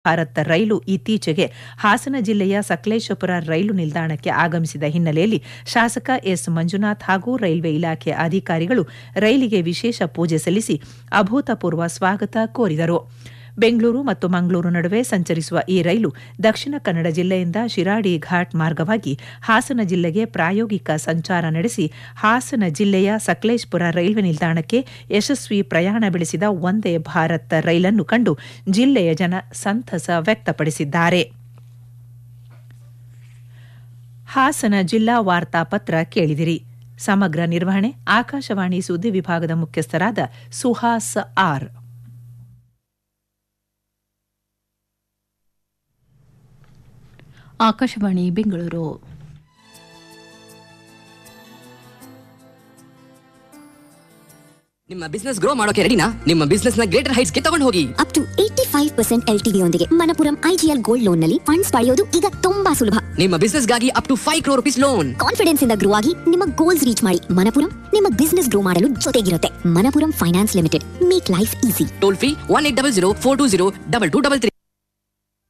ಭಾರತ್ ರೈಲು ಇತ್ತೀಚೆಗೆ ಹಾಸನ ಜಿಲ್ಲೆಯ ಸಕಲೇಶಪುರ ರೈಲು ನಿಲ್ದಾಣಕ್ಕೆ ಆಗಮಿಸಿದ ಹಿನ್ನೆಲೆಯಲ್ಲಿ ಶಾಸಕ ಎಸ್ ಮಂಜುನಾಥ್ ಹಾಗೂ ರೈಲ್ವೆ ಇಲಾಖೆ ಅಧಿಕಾರಿಗಳು ರೈಲಿಗೆ ವಿಶೇಷ ಪೂಜೆ ಸಲ್ಲಿಸಿ ಅಭೂತಪೂರ್ವ ಸ್ವಾಗತ ಕೋರಿದರು ಬೆಂಗಳೂರು ಮತ್ತು ಮಂಗಳೂರು ನಡುವೆ ಸಂಚರಿಸುವ ಈ ರೈಲು ದಕ್ಷಿಣ ಕನ್ನಡ ಜಿಲ್ಲೆಯಿಂದ ಶಿರಾಡಿ ಘಾಟ್ ಮಾರ್ಗವಾಗಿ ಹಾಸನ ಜಿಲ್ಲೆಗೆ ಪ್ರಾಯೋಗಿಕ ಸಂಚಾರ ನಡೆಸಿ ಹಾಸನ ಜಿಲ್ಲೆಯ ಸಕಲೇಶ್ಪುರ ರೈಲ್ವೆ ನಿಲ್ದಾಣಕ್ಕೆ ಯಶಸ್ವಿ ಪ್ರಯಾಣ ಬೆಳೆಸಿದ ಒಂದೇ ಭಾರತ್ ರೈಲನ್ನು ಕಂಡು ಜಿಲ್ಲೆಯ ಜನ ಸಂತಸ ವ್ಯಕ್ತಪಡಿಸಿದ್ದಾರೆ ಹಾಸನ ಜಿಲ್ಲಾ ವಾರ್ತಾಪತ್ರ ಕೇಳಿದಿರಿ ಸಮಗ್ರ ನಿರ್ವಹಣೆ ಆಕಾಶವಾಣಿ ಸುದ್ದಿ ವಿಭಾಗದ ಮುಖ್ಯಸ್ಥರಾದ ಸುಹಾಸ್ ಆರ್ ಆಕಾಶವಾಣಿ ಬೆಂಗಳೂರು ನಿಮ್ಮ ಬಿಸ್ನೆಸ್ ಗ್ರೋ ಮಾಡೋಕೆ ರೆಡಿನಾ ನಿಮ್ಮ ಬಿಸ್ನೆಸ್ ನ ಗ್ರೇಟರ್ ಹೈಟ್ಸ್ ಗೆ ತಗೊಂಡು ಹೋಗಿ up to eighty five percent L T ಯೊಂದಿಗೆ ಮನಪುರಂ ಐಜಿಎಲ್ ಗೋಲ್ಡ್ ಲೋನ್ ನಲ್ಲಿ ಫಂಡ್ಸ್ ಪಡೆಯೋದು ಈಗ ತುಂಬಾ ಸುಲಭ ನಿಮ್ಮ ಬಿಸ್ನೆಸ್ ಗಾಗಿ up to five crore rupees loan confidence ಇಂದ ಗ್ರೋ ಆಗಿ ನಿಮ್ಮ ಗೋಲ್ಸ್ ರೀಚ್ ಮಾಡಿ ಮನಪುರಂ ನಿಮ್ಮ ಬಿಸ್ನೆಸ್ ಗ್ರೋ ಮಾಡಲು ಜೊತೆಗಿರುತ್ತೆ Manappuram finance limited make life easy toll free one eight double zero four two zero double two double three